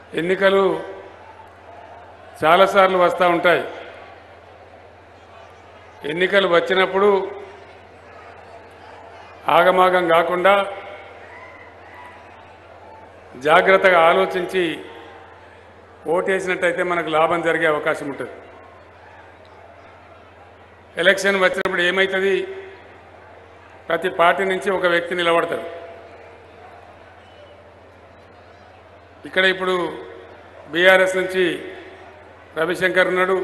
ఎన్నికలు చాలాసార్లు వస్తూ ఉంటాయి ఎన్నికలు వచ్చినప్పుడు ఆగమాగం కాకుండా జాగ్రత్తగా ఆలోచించి ఓటేసినట్టయితే మనకు లాభం జరిగే అవకాశం ఉంటుంది ఎలక్షన్ వచ్చినప్పుడు ఏమవుతుంది ప్రతి పార్టీ నుంచి ఒక వ్యక్తి నిలబడతాడు ఇక్కడ ఇప్పుడు బీఆర్ఎస్ నుంచి రవిశంకర్ ఉన్నాడు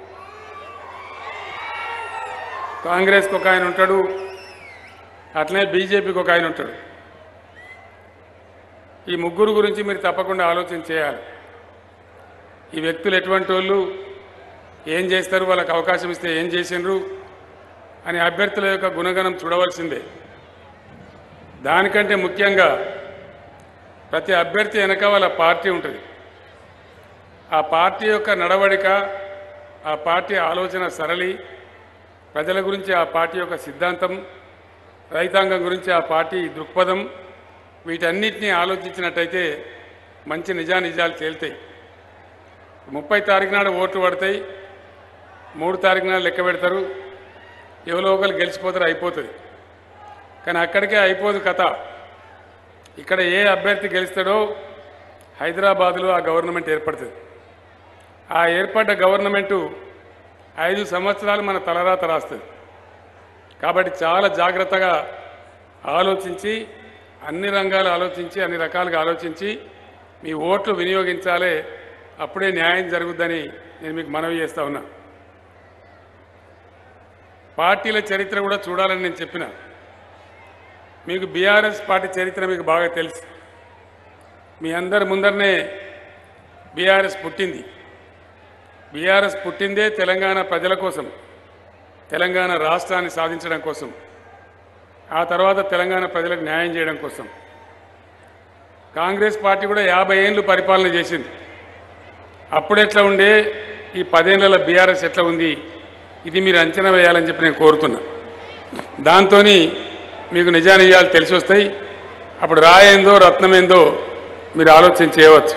కాంగ్రెస్కి ఒక ఆయన ఉంటాడు అట్లనే బీజేపీకి ఒక ఆయన ఉంటాడు ఈ ముగ్గురు గురించి మీరు తప్పకుండా ఆలోచన చేయాలి ఈ వ్యక్తులు ఎటువంటి వాళ్ళు ఏం చేస్తారు వాళ్ళకి అవకాశం ఇస్తే ఏం చేసిండ్రు అని అభ్యర్థుల యొక్క గుణగణం చూడవలసిందే దానికంటే ముఖ్యంగా ప్రతి అభ్యర్థి వెనక వాళ్ళ పార్టీ ఉంటుంది ఆ పార్టీ యొక్క నడవడిక ఆ పార్టీ ఆలోచన సరళి ప్రజల గురించి ఆ పార్టీ యొక్క సిద్ధాంతం రైతాంగం గురించి ఆ పార్టీ దృక్పథం వీటన్నిటినీ ఆలోచించినట్టయితే మంచి నిజానిజాలు తేలుతాయి ముప్పై తారీఖు నాడు ఓట్లు పడతాయి మూడు తారీఖు నాడు లెక్క పెడతారు ఎవరో ఒకరు గెలిచిపోతారు అయిపోతుంది కానీ అక్కడికే అయిపోదు కథ ఇక్కడ ఏ అభ్యర్థి గెలుస్తాడో హైదరాబాదులో ఆ గవర్నమెంట్ ఏర్పడుతుంది ఆ ఏర్పడ్డ గవర్నమెంటు ఐదు సంవత్సరాలు మన తలరాత రాస్తుంది కాబట్టి చాలా జాగ్రత్తగా ఆలోచించి అన్ని రంగాలు ఆలోచించి అన్ని రకాలుగా ఆలోచించి మీ ఓట్లు వినియోగించాలే అప్పుడే న్యాయం జరుగుద్దని నేను మీకు మనవి చేస్తా ఉన్నా పార్టీల చరిత్ర కూడా చూడాలని నేను చెప్పిన మీకు బీఆర్ఎస్ పార్టీ చరిత్ర మీకు బాగా తెలుసు మీ అందరి ముందరనే బీఆర్ఎస్ పుట్టింది బీఆర్ఎస్ పుట్టిందే తెలంగాణ ప్రజల కోసం తెలంగాణ రాష్ట్రాన్ని సాధించడం కోసం ఆ తర్వాత తెలంగాణ ప్రజలకు న్యాయం చేయడం కోసం కాంగ్రెస్ పార్టీ కూడా యాభై ఏళ్ళు పరిపాలన చేసింది అప్పుడు ఎట్లా ఉండే ఈ పదేళ్ల బీఆర్ఎస్ ఎట్లా ఉంది ఇది మీరు అంచనా వేయాలని చెప్పి నేను కోరుతున్నా దాంతో మీకు నిజానిజాలు తెలిసి వస్తాయి అప్పుడు రాయేందో రత్నమేందో మీరు ఆలోచన చేయవచ్చు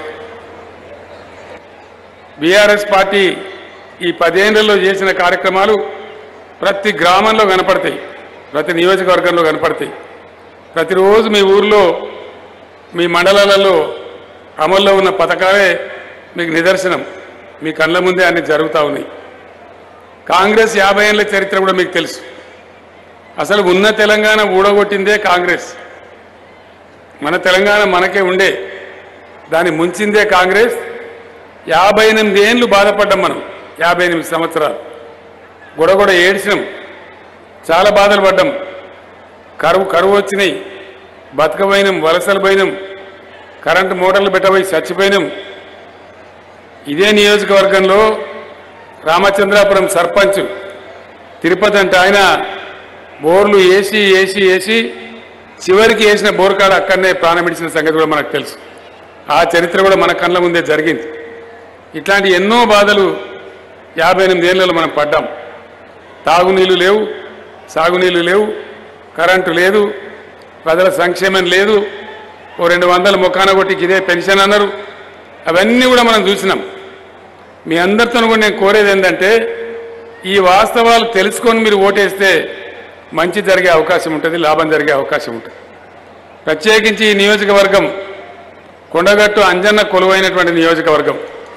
బీఆర్ఎస్ పార్టీ ఈ పదేళ్లలో చేసిన కార్యక్రమాలు ప్రతి గ్రామంలో కనపడతాయి ప్రతి నియోజకవర్గంలో కనపడతాయి ప్రతిరోజు మీ ఊర్లో మీ మండలాలలో అమల్లో ఉన్న పథకాలే మీకు నిదర్శనం మీ కళ్ళ ముందే అన్ని జరుగుతూ ఉన్నాయి కాంగ్రెస్ యాభై ఏళ్ళ చరిత్ర కూడా మీకు తెలుసు అసలు ఉన్న తెలంగాణ ఊడగొట్టిందే కాంగ్రెస్ మన తెలంగాణ మనకే ఉండే దాన్ని ముంచిందే కాంగ్రెస్ యాభై ఎనిమిది ఏళ్ళు బాధపడ్డాం మనం యాభై ఎనిమిది సంవత్సరాలు గొడగొడ ఏడ్చినాం చాలా బాధలు పడ్డాం కరువు కరువు వచ్చినాయి బతకపోయినాం వలసలు పోయినాం కరెంటు మోటార్లు పెట్టబోయి చచ్చిపోయినాం ఇదే నియోజకవర్గంలో రామచంద్రాపురం సర్పంచ్ తిరుపతి అంటే ఆయన బోర్లు వేసి వేసి వేసి చివరికి వేసిన బోర్ కాడ అక్కడనే ప్రాణం విడిచిన సంగతి కూడా మనకు తెలుసు ఆ చరిత్ర కూడా మన కళ్ళ ముందే జరిగింది ఇట్లాంటి ఎన్నో బాధలు యాభై ఎనిమిది ఏళ్ళలో మనం పడ్డాం తాగునీళ్ళు లేవు సాగునీళ్ళు లేవు కరెంటు లేదు ప్రజల సంక్షేమం లేదు ఓ రెండు వందల ముఖాన కొట్టికి ఇదే పెన్షన్ అన్నారు అవన్నీ కూడా మనం చూసినాం మీ అందరితో కూడా నేను కోరేది ఏంటంటే ఈ వాస్తవాలు తెలుసుకొని మీరు ఓటేస్తే మంచి జరిగే అవకాశం ఉంటుంది లాభం జరిగే అవకాశం ఉంటుంది ప్రత్యేకించి ఈ నియోజకవర్గం కొండగట్టు అంజన్న కొలువైనటువంటి నియోజకవర్గం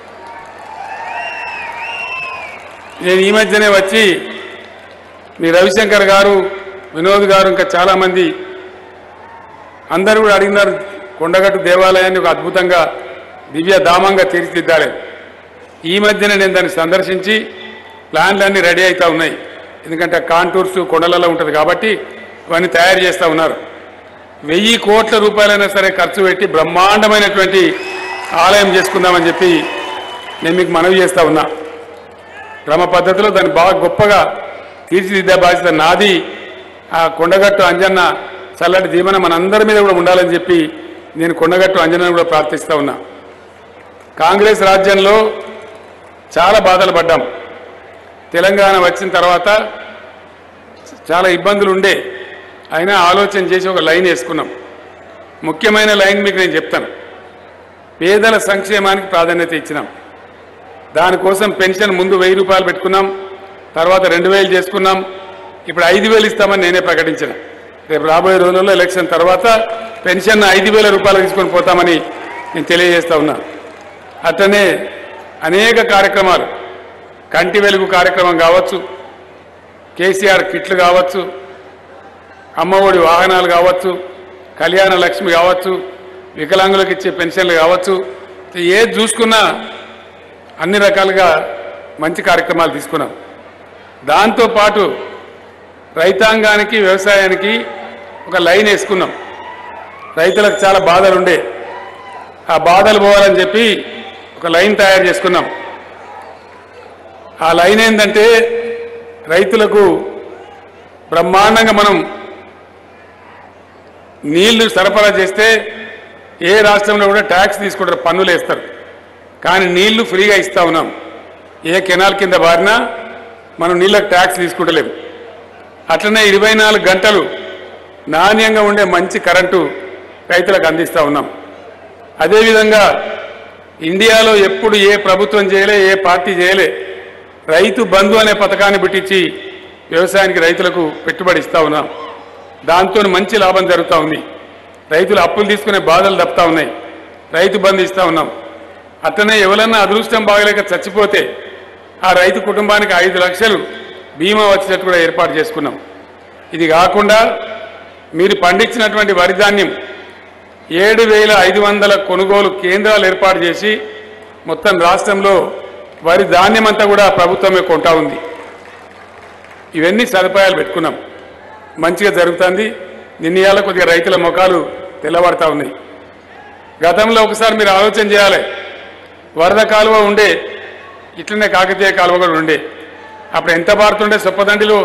నేను ఈ మధ్యనే వచ్చి మీ రవిశంకర్ గారు వినోద్ గారు ఇంకా చాలామంది అందరూ కూడా అడిగినారు కొండగట్టు దేవాలయాన్ని ఒక అద్భుతంగా దివ్య ధామంగా తీర్చిదిద్దాలి ఈ మధ్యన నేను దాన్ని సందర్శించి ప్లాన్లు అన్నీ రెడీ అవుతా ఉన్నాయి ఎందుకంటే కాంటూర్స్ కొండలలో ఉంటుంది కాబట్టి ఇవన్నీ తయారు చేస్తూ ఉన్నారు వెయ్యి కోట్ల రూపాయలైనా సరే ఖర్చు పెట్టి బ్రహ్మాండమైనటువంటి ఆలయం చేసుకుందామని చెప్పి నేను మీకు మనవి చేస్తా ఉన్నా క్రమ పద్ధతిలో దాన్ని బాగా గొప్పగా తీర్చిదిద్దే బాధ్యత నాది ఆ కొండగట్టు అంజన్న చల్లటి దీవెన మనందరి మీద కూడా ఉండాలని చెప్పి నేను కొండగట్టు అంజనను కూడా ప్రార్థిస్తా ఉన్నా కాంగ్రెస్ రాజ్యంలో చాలా బాధలు పడ్డాం తెలంగాణ వచ్చిన తర్వాత చాలా ఇబ్బందులు ఉండే అయినా ఆలోచన చేసి ఒక లైన్ వేసుకున్నాం ముఖ్యమైన లైన్ మీకు నేను చెప్తాను పేదల సంక్షేమానికి ప్రాధాన్యత ఇచ్చినాం దానికోసం పెన్షన్ ముందు వెయ్యి రూపాయలు పెట్టుకున్నాం తర్వాత రెండు వేలు చేసుకున్నాం ఇప్పుడు ఐదు వేలు ఇస్తామని నేనే ప్రకటించిన రేపు రాబోయే రోజుల్లో ఎలక్షన్ తర్వాత పెన్షన్ ఐదు వేల రూపాయలు తీసుకొని పోతామని నేను తెలియజేస్తా ఉన్నా అట్లనే అనేక కార్యక్రమాలు కంటి వెలుగు కార్యక్రమం కావచ్చు కేసీఆర్ కిట్లు కావచ్చు అమ్మఒడి వాహనాలు కావచ్చు కళ్యాణ లక్ష్మి కావచ్చు వికలాంగులకు ఇచ్చే పెన్షన్లు కావచ్చు ఏది చూసుకున్నా అన్ని రకాలుగా మంచి కార్యక్రమాలు తీసుకున్నాం దాంతోపాటు రైతాంగానికి వ్యవసాయానికి ఒక లైన్ వేసుకున్నాం రైతులకు చాలా బాధలు ఉండే ఆ బాధలు పోవాలని చెప్పి ఒక లైన్ తయారు చేసుకున్నాం ఆ లైన్ ఏంటంటే రైతులకు బ్రహ్మాండంగా మనం నీళ్లు సరఫరా చేస్తే ఏ రాష్ట్రంలో కూడా ట్యాక్స్ తీసుకుంటారు పన్నులు వేస్తారు కానీ నీళ్లు ఫ్రీగా ఇస్తా ఉన్నాం ఏ కెనాల్ కింద బారినా మనం నీళ్ళకి ట్యాక్స్ తీసుకుంటలేము అట్లనే ఇరవై నాలుగు గంటలు నాణ్యంగా ఉండే మంచి కరెంటు రైతులకు అందిస్తూ ఉన్నాం అదేవిధంగా ఇండియాలో ఎప్పుడు ఏ ప్రభుత్వం చేయలే ఏ పార్టీ చేయలే రైతు బంధు అనే పథకాన్ని పెట్టించి వ్యవసాయానికి రైతులకు పెట్టుబడి ఇస్తా ఉన్నాం దాంతో మంచి లాభం జరుగుతూ ఉంది రైతులు అప్పులు తీసుకునే బాధలు తప్పుతా ఉన్నాయి రైతు బంధు ఇస్తా ఉన్నాం అట్లనే ఎవరన్నా అదృష్టం బాగలేక చచ్చిపోతే ఆ రైతు కుటుంబానికి ఐదు లక్షలు బీమా వచ్చేటట్టు కూడా ఏర్పాటు చేసుకున్నాం ఇది కాకుండా మీరు పండించినటువంటి వరి ధాన్యం ఏడు వేల ఐదు వందల కొనుగోలు కేంద్రాలు ఏర్పాటు చేసి మొత్తం రాష్ట్రంలో వరి ధాన్యం అంతా కూడా ప్రభుత్వమే కొంటా ఉంది ఇవన్నీ సదుపాయాలు పెట్టుకున్నాం మంచిగా జరుగుతుంది నిన్నయాల కొద్దిగా రైతుల ముఖాలు తెల్లబడతా ఉన్నాయి గతంలో ఒకసారి మీరు ఆలోచన చేయాలి వరద కాలువ ఉండే ఇట్లనే కాకతీయ కాలువ కూడా ఉండే అప్పుడు ఎంత బారుతుండే సొప్పదండిలో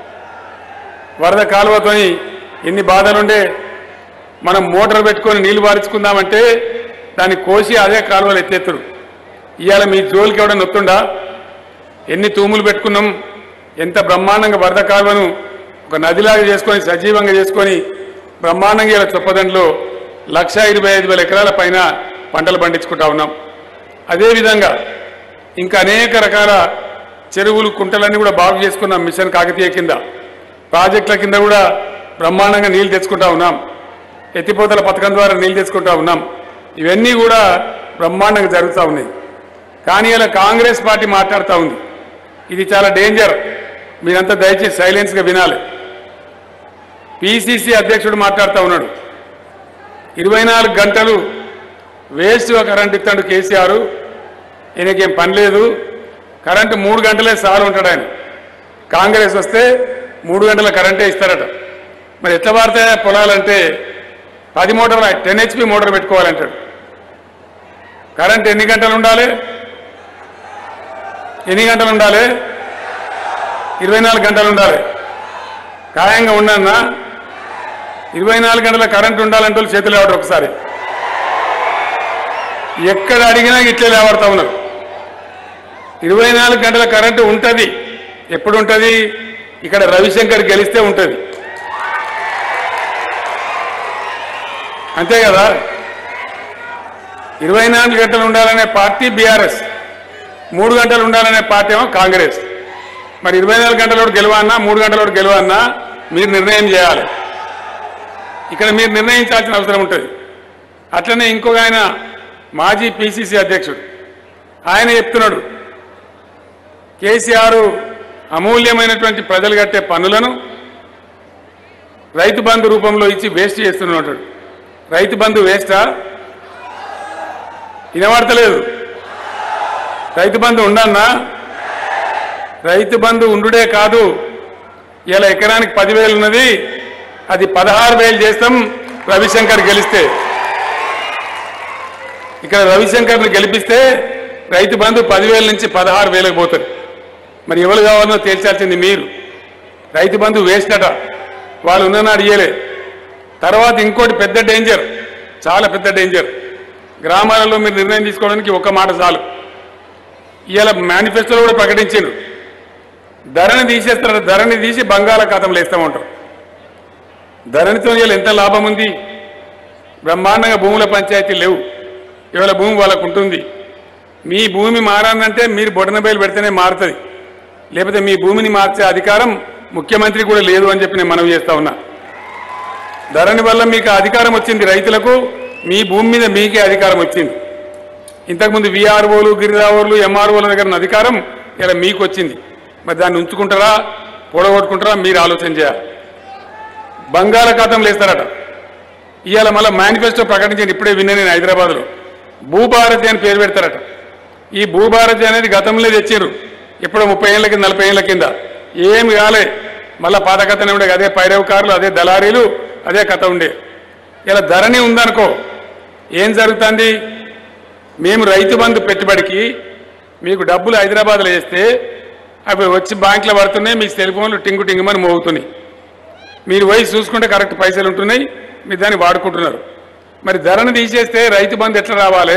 వరద కాలువతోని ఎన్ని బాధలుండే మనం మోటార్ పెట్టుకొని నీళ్లు పారించుకుందామంటే దాన్ని కోసి అదే కాలువలు ఎత్తేత్తరు ఇవాళ మీ జోలికి ఎవడ నొత్తుండా ఎన్ని తూములు పెట్టుకున్నాం ఎంత బ్రహ్మాండంగా వరద కాలువను ఒక నదిలాగా చేసుకొని సజీవంగా చేసుకొని బ్రహ్మాండంగా ఇలా చొప్పదండిలో లక్ష ఇరవై ఐదు వేల ఎకరాల పైన పంటలు పండించుకుంటా ఉన్నాం అదేవిధంగా ఇంకా అనేక రకాల చెరువులు కుంటలన్నీ కూడా బాగు చేసుకున్నాం మిషన్ కాకతీయ కింద ప్రాజెక్టుల కింద కూడా బ్రహ్మాండంగా నీళ్లు తెచ్చుకుంటా ఉన్నాం ఎత్తిపోతల పథకం ద్వారా నీళ్లు తెచ్చుకుంటా ఉన్నాం ఇవన్నీ కూడా బ్రహ్మాండంగా జరుగుతూ ఉన్నాయి కానీ ఇలా కాంగ్రెస్ పార్టీ మాట్లాడుతూ ఉంది ఇది చాలా డేంజర్ మీరంతా దయచేసి సైలెన్స్గా వినాలి పిసిసి అధ్యక్షుడు మాట్లాడుతూ ఉన్నాడు ఇరవై నాలుగు గంటలు వేస్ట్గా కరెంట్ ఇస్తాడు కేసీఆర్ ఈయనకేం పని లేదు కరెంటు మూడు గంటలే సార్ ఉంటాడు ఆయన కాంగ్రెస్ వస్తే మూడు గంటల కరెంటే ఇస్తారట మరి ఎట్లా వాడతాయా పొలాలంటే పది మోటార్లు టెన్ హెచ్పి మోటార్ పెట్టుకోవాలంటాడు కరెంట్ ఎన్ని గంటలు ఉండాలి ఎన్ని గంటలు ఉండాలి ఇరవై నాలుగు గంటలు ఉండాలి ఖాయంగా ఉండన్నా ఇరవై నాలుగు గంటల కరెంట్ ఉండాలంటే వాళ్ళు చేతులు లేవడం ఒకసారి ఎక్కడ అడిగినా ఇట్లే లేవడతా ఉన్నారు ఇరవై నాలుగు గంటల కరెంటు ఉంటుంది ఎప్పుడు ఉంటుంది ఇక్కడ రవిశంకర్ గెలిస్తే ఉంటుంది అంతే కదా ఇరవై నాలుగు గంటలు ఉండాలనే పార్టీ బీఆర్ఎస్ మూడు గంటలు ఉండాలనే పార్టీ ఏమో కాంగ్రెస్ మరి ఇరవై నాలుగు గంటలోడు గెలవన్నా మూడు గంటలోడు గెలవన్నా మీరు నిర్ణయం చేయాలి ఇక్కడ మీరు నిర్ణయించాల్సిన అవసరం ఉంటుంది అట్లనే ఇంకొక ఆయన మాజీ పిసిసి అధ్యక్షుడు ఆయన చెప్తున్నాడు కేసీఆర్ అమూల్యమైనటువంటి ప్రజలు కట్టే పన్నులను రైతు బంధు రూపంలో ఇచ్చి వేస్ట్ చేస్తున్నాడు రైతు బంధు వేస్టా వినబడతలేదు రైతు బంధు ఉండన్నా రైతు బంధు ఉండుడే కాదు ఇలా ఎకరానికి పదివేలు ఉన్నది అది పదహారు వేలు చేస్తాం రవిశంకర్ గెలిస్తే ఇక్కడ రవిశంకర్ని గెలిపిస్తే రైతు బంధు పదివేల నుంచి పదహారు వేలకు పోతుంది మరి ఎవరు కావాలనో తేల్చాల్సింది మీరు రైతు బంధు వేస్ట్ అట వాళ్ళు ఉన్ననాడు ఇయ్యలే తర్వాత ఇంకోటి పెద్ద డేంజర్ చాలా పెద్ద డేంజర్ గ్రామాలలో మీరు నిర్ణయం తీసుకోవడానికి ఒక మాట చాలు ఇవాళ మేనిఫెస్టోలో కూడా ప్రకటించారు ధరని తీసేస్తారు ధరని తీసి బంగాళాఖాతంలో వేస్తామంటారు ధరణితో ఇవాళ ఎంత లాభం ఉంది బ్రహ్మాండంగా భూముల పంచాయతీలు లేవు ఇవాళ భూమి వాళ్ళకు ఉంటుంది మీ భూమి మారాలంటే మీరు బొటన బయలు పెడితేనే మారుతుంది లేకపోతే మీ భూమిని మార్చే అధికారం ముఖ్యమంత్రి కూడా లేదు అని చెప్పి నేను మనవి చేస్తా ఉన్నా ధరణి వల్ల మీకు అధికారం వచ్చింది రైతులకు మీ భూమి మీద మీకే అధికారం వచ్చింది ఇంతకుముందు విఆర్ఓలు గిరిదావర్లు ఎంఆర్ఓల దగ్గర ఉన్న అధికారం ఇలా మీకు వచ్చింది మరి దాన్ని ఉంచుకుంటారా పొడగొట్టుకుంటారా మీరు ఆలోచన చేయాలి బంగాళాఖాతంలో వేస్తారట ఇవాళ మళ్ళీ మేనిఫెస్టో ప్రకటించాను ఇప్పుడే విన్నా నేను హైదరాబాద్లో భూభారతి అని పేరు పెడతారట ఈ భూభారతి అనేది గతంలో తెచ్చారు ఎప్పుడో ముప్పై ఏళ్ళ కింద నలభై ఏళ్ళ కింద ఏమి కాలే మళ్ళా పాత కథనే ఉండే అదే పైరవకారులు అదే దళారీలు అదే కథ ఉండే ఇలా ధరణి ఉందనుకో ఏం జరుగుతుంది మేము రైతు బంధు పెట్టుబడికి మీకు డబ్బులు హైదరాబాద్లో వేస్తే అవి వచ్చి బ్యాంకులో పడుతున్నాయి మీ సెల్ ఫోన్లు టింగు టింగుమని మోగుతున్నాయి మీరు పోయి చూసుకుంటే కరెక్ట్ పైసలు ఉంటున్నాయి మీరు దాన్ని వాడుకుంటున్నారు మరి ధరను తీసేస్తే రైతు బంధు ఎట్లా రావాలి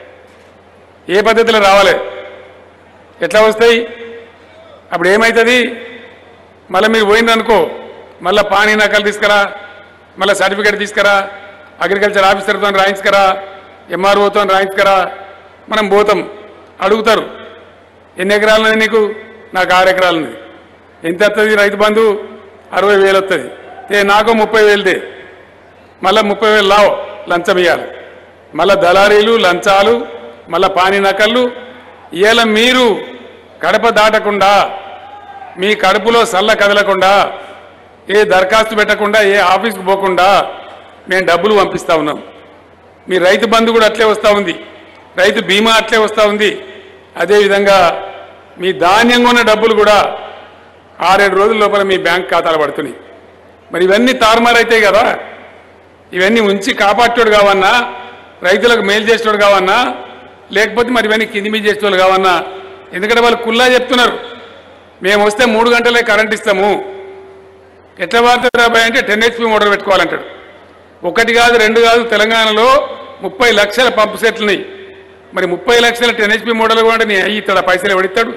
ఏ పద్ధతిలో రావాలి ఎట్లా వస్తాయి అప్పుడు ఏమవుతుంది మళ్ళీ మీరు పోయిందనుకో మళ్ళీ పానీ నకలు తీసుకురా మళ్ళీ సర్టిఫికేట్ తీసుకురా అగ్రికల్చర్ ఆఫీసర్తో రాయించుకరా ఎంఆర్ఓతో రాయించుకరా మనం పోతాం అడుగుతారు ఎన్ని ఎకరాలు ఉన్నాయి నీకు నాకు ఆరు ఎకరాలు ఉంది ఎంత వస్తుంది రైతు బంధు అరవై వేలు వస్తుంది ఏ నాకు ముప్పై వేలుదే మళ్ళీ ముప్పై వేలు లావు లంచం ఇవ్వాలి మళ్ళీ దళారీలు లంచాలు మళ్ళీ పానీ నకళ్ళు ఇవాళ మీరు కడప దాటకుండా మీ కడుపులో సల్ల కదలకుండా ఏ దరఖాస్తు పెట్టకుండా ఏ ఆఫీస్కి పోకుండా మేము డబ్బులు పంపిస్తా ఉన్నాం మీ రైతు బంధు కూడా అట్లే వస్తూ ఉంది రైతు బీమా అట్లే వస్తూ ఉంది అదేవిధంగా మీ ధాన్యం కొన్న డబ్బులు కూడా ఆరేడు రోజుల లోపల మీ బ్యాంక్ ఖాతాలు పడుతున్నాయి మరి ఇవన్నీ తారుమారైతాయి కదా ఇవన్నీ ఉంచి కాపాడేటోడు కావన్నా రైతులకు మేలు చేసేటోడు కావన్నా లేకపోతే మరి ఇవన్నీ కింది మీద చేసేటోళ్ళు కావన్నా ఎందుకంటే వాళ్ళు కుల్లా చెప్తున్నారు మేము వస్తే మూడు గంటలే కరెంట్ ఇస్తాము ఎట్లా వాడుతుంది రాబాయ్ అంటే టెన్ హెచ్పి మోటార్ పెట్టుకోవాలంటాడు ఒకటి కాదు రెండు కాదు తెలంగాణలో ముప్పై లక్షల పంపు సెట్లున్నాయి మరి ముప్పై లక్షల టెన్ హెచ్పి మోడల్ కూడా నీ అయ్యి ఇస్తాడు పైసలు ఎవడిస్తాడు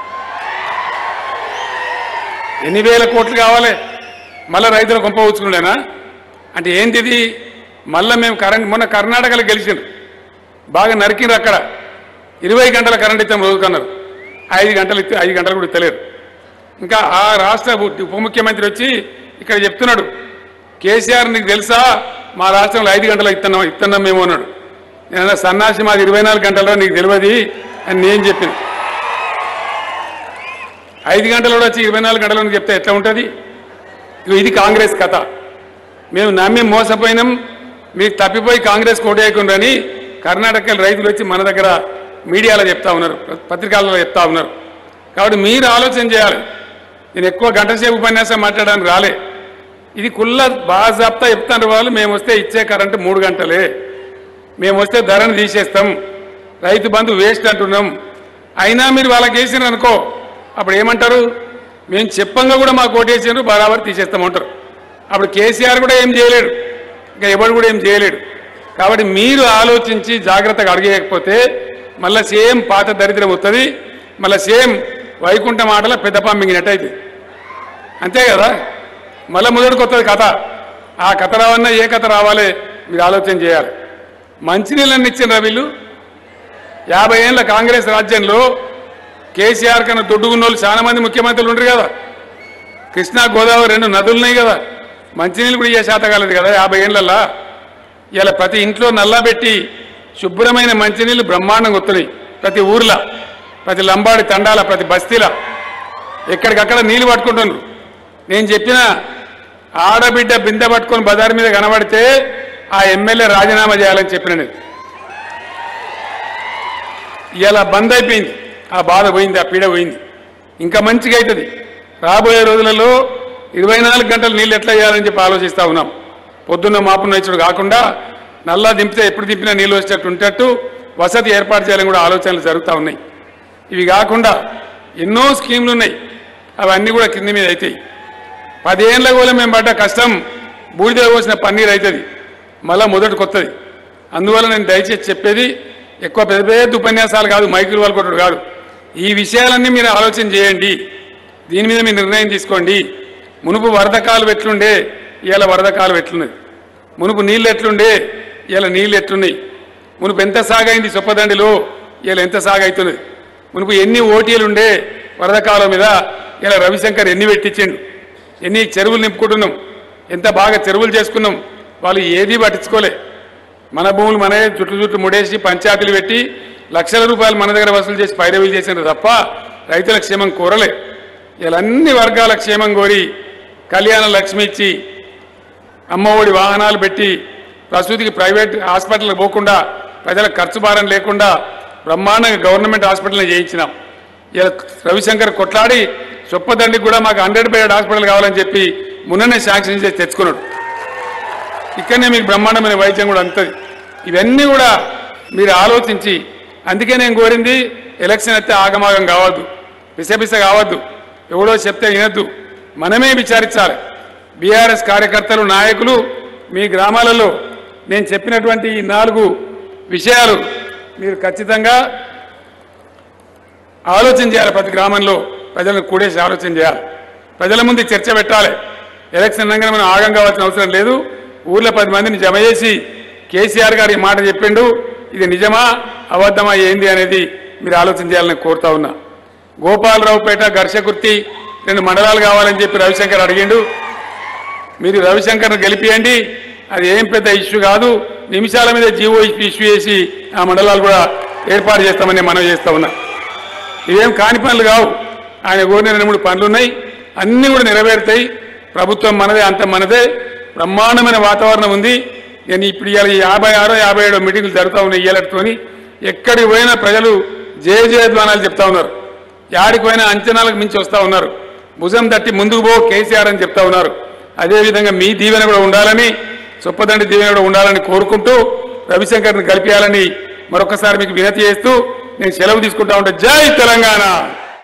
ఎన్ని వేల కోట్లు కావాలి మళ్ళీ రైతులు కొంప ఊచుకునేనా అంటే ఏంటిది మళ్ళీ మేము కరెంట్ మొన్న కర్ణాటకలో గెలిచిండ్రు బాగా నరికిండ్రు అక్కడ ఇరవై గంటల కరెంట్ ఇస్తాం రోజుకన్నారు ఐదు గంటలు ఇస్తే ఐదు గంటలు కూడా ఇస్తలేరు ఇంకా ఆ రాష్ట్ర ఉప ఉప ముఖ్యమంత్రి వచ్చి ఇక్కడ చెప్తున్నాడు కేసీఆర్ నీకు తెలుసా మా రాష్ట్రంలో ఐదు గంటలు ఇస్తున్నాం ఇస్తున్నాం మేము అన్నాడు నేను సన్నాసి మాది ఇరవై నాలుగు గంటల్లో నీకు తెలియదు అని నేను చెప్పిన ఐదు గంటలు కూడా వచ్చి ఇరవై నాలుగు గంటలు చెప్తే ఎట్లా ఉంటుంది ఇగో ఇది కాంగ్రెస్ కథ మేము నమ్మి మోసపోయినాం మీకు తప్పిపోయి కాంగ్రెస్ కోటేయకుండాని కర్ణాటక రైతులు వచ్చి మన దగ్గర మీడియాలో చెప్తా ఉన్నారు పత్రికల్లో చెప్తా ఉన్నారు కాబట్టి మీరు ఆలోచన చేయాలి నేను ఎక్కువ గంట సేపు ఉపన్యాసం మాట్లాడడానికి రాలే ఇది కుల్ల బాజాప్తా చెప్తాను వాళ్ళు మేము వస్తే ఇచ్చే కరెంటు మూడు గంటలే మేము వస్తే ధరను తీసేస్తాం రైతు బంధు వేస్ట్ అంటున్నాం అయినా మీరు వాళ్ళకి వేసినారు అనుకో అప్పుడు ఏమంటారు మేము చెప్పంగా కూడా మాకు ఓటేసినారు బరాబర్ తీసేస్తామంటారు అప్పుడు కేసీఆర్ కూడా ఏం చేయలేడు ఇంకా ఎవడు కూడా ఏం చేయలేడు కాబట్టి మీరు ఆలోచించి జాగ్రత్తగా అడిగేయకపోతే మళ్ళీ సేమ్ పాత దరిద్రం వస్తుంది మళ్ళీ సేమ్ వైకుంఠ మాటల పెద్ద పంపింగినట్టయితే అంతే కదా మళ్ళీ మొదటికి వస్తుంది కథ ఆ కథ రావన్నా ఏ కథ రావాలి మీరు ఆలోచన చేయాలి మంచినీళ్ళని ఇచ్చిన వీళ్ళు యాభై ఏళ్ళ కాంగ్రెస్ రాజ్యంలో కేసీఆర్ కన్నా దొడ్డుకున్న వాళ్ళు చాలా మంది ముఖ్యమంత్రులు ఉండరు కదా కృష్ణా గోదావరి రెండు నదులున్నాయి కదా మంచినీళ్ళు కూడా ఇయ్యే శాత కాలేదు కదా యాభై ఏళ్ళల్లా ఇలా ప్రతి ఇంట్లో నల్లా పెట్టి శుభ్రమైన మంచినీళ్ళు బ్రహ్మాండంగా వస్తున్నాయి ప్రతి ఊర్లో ప్రతి లంబాడి తండాల ప్రతి బస్తీల ఎక్కడికక్కడ నీళ్లు పట్టుకుంటున్నారు నేను చెప్పిన ఆడబిడ్డ బిందె పట్టుకొని బజార్ మీద కనబడితే ఆ ఎమ్మెల్యే రాజీనామా చేయాలని చెప్పిన నేను ఇలా బంద్ అయిపోయింది ఆ బాధ పోయింది ఆ పీడ పోయింది ఇంకా మంచిగా అవుతుంది రాబోయే రోజులలో ఇరవై నాలుగు గంటలు నీళ్ళు ఎట్లా చేయాలని చెప్పి ఆలోచిస్తా ఉన్నాం పొద్దున్న మాపున్న ఇచ్చుడు కాకుండా నల్లా దింపితే ఎప్పుడు దింపినా నీళ్ళు వచ్చేటట్టు ఉంటట్టు వసతి ఏర్పాటు చేయాలని కూడా ఆలోచనలు జరుగుతూ ఉన్నాయి ఇవి కాకుండా ఎన్నో స్కీమ్లు ఉన్నాయి అవన్నీ కూడా కింద మీద అవుతాయి పదేళ్ళ కూడా మేము పడ్డ కష్టం బూడిద పోసిన పన్నీర్ అవుతుంది మళ్ళా మొదటి కొత్తది అందువల్ల నేను దయచేసి చెప్పేది ఎక్కువ పెద్ద పెద్ద ఉపన్యాసాలు కాదు మైకులు వాళ్ళకొట్టడు కాదు ఈ విషయాలన్నీ మీరు ఆలోచన చేయండి దీని మీద మీరు నిర్ణయం తీసుకోండి మునుపు వరద కాలు ఎట్లుండే ఇవాళ వరద కాలు ఎట్లున్నది మునుపు నీళ్ళు ఎట్లుండే ఇవాళ నీళ్ళు ఎట్లున్నాయి మునుపు ఎంత సాగైంది చొప్పదండిలో ఇలా ఎంత సాగైతున్నది మునుపు ఎన్ని ఓటీలు ఉండే వరద కాలం మీద ఇలా రవిశంకర్ ఎన్ని పెట్టించిండు ఎన్ని చెరువులు నింపుకుంటున్నాం ఎంత బాగా చెరువులు చేసుకున్నాం వాళ్ళు ఏది పట్టించుకోలే మన భూములు మనమే చుట్టూ చుట్టూ ముడేసి పంచాయతీలు పెట్టి లక్షల రూపాయలు మన దగ్గర వసూలు చేసి పైరవీలు చేసినారు తప్ప రైతుల క్షేమం కోరలే ఇలా అన్ని వర్గాల క్షేమం కోరి కళ్యాణ లక్ష్మి ఇచ్చి అమ్మఒడి వాహనాలు పెట్టి ప్రసూతికి ప్రైవేట్ హాస్పిటల్కి పోకుండా ప్రజలకు ఖర్చు భారం లేకుండా బ్రహ్మాండంగా గవర్నమెంట్ హాస్పిటల్ని చేయించినాం ఇలా రవిశంకర్ కొట్లాడి చొప్పదండికి కూడా మాకు హండ్రెడ్ బెడ్ హాస్పిటల్ కావాలని చెప్పి మొన్ననే శాంక్షన్ చేసి తెచ్చుకున్నాడు ఇక్కడనే మీకు బ్రహ్మాండమైన వైద్యం కూడా అందుతుంది ఇవన్నీ కూడా మీరు ఆలోచించి అందుకే నేను కోరింది ఎలక్షన్ అయితే ఆగమాగం కావద్దు పిసపిస కావద్దు ఎవడో చెప్తే వినద్దు మనమే విచారించాలి బీఆర్ఎస్ కార్యకర్తలు నాయకులు మీ గ్రామాలలో నేను చెప్పినటువంటి ఈ నాలుగు విషయాలు మీరు ఖచ్చితంగా ఆలోచన చేయాలి ప్రతి గ్రామంలో ప్రజలను కూడేసి ఆలోచన చేయాలి ప్రజల ముందు చర్చ పెట్టాలి ఎలక్షన్ అనగానే మనం ఆగం కావాల్సిన అవసరం లేదు ఊర్లో పది మందిని జమ చేసి కేసీఆర్ గారు ఈ మాట చెప్పిండు ఇది నిజమా అబద్ధమా ఏంది అనేది మీరు ఆలోచన చేయాలని కోరుతా ఉన్నా గోపాలరావుపేట ఘర్షకుర్తి రెండు మండలాలు కావాలని చెప్పి రవిశంకర్ అడిగిండు మీరు రవిశంకర్ను గెలిపియండి అది ఏం పెద్ద ఇష్యూ కాదు నిమిషాల మీద జీవో ఇష్యూ చేసి ఆ మండలాలు కూడా ఏర్పాటు చేస్తామని మనం చేస్తా ఉన్నా ఇవేం కాని పనులు కావు ఆయన కోరిన రెండు మూడు పనులు ఉన్నాయి అన్నీ కూడా నెరవేరుతాయి ప్రభుత్వం మనదే అంత మనదే బ్రహ్మాండమైన వాతావరణం ఉంది నేను ఇప్పుడు ఇవాళ ఈ యాభై ఆరో యాభై ఏడో మీటింగ్లు జరుగుతూ ఉన్నాయి ఇయ్యాలతోని ఎక్కడికి పోయినా ప్రజలు జయ జయధ్వానాలు చెప్తా ఉన్నారు యాడికి పోయినా అంచనాలకు మించి వస్తూ ఉన్నారు భుజం తట్టి ముందుకు పో కేసీఆర్ అని చెప్తా ఉన్నారు అదేవిధంగా మీ దీవెన కూడా ఉండాలని చొప్పదండి దీవెన కూడా ఉండాలని కోరుకుంటూ రవిశంకర్ని కలిపేయాలని మరొకసారి మీకు వినతి చేస్తూ నేను సెలవు తీసుకుంటా ఉంటే జై తెలంగాణ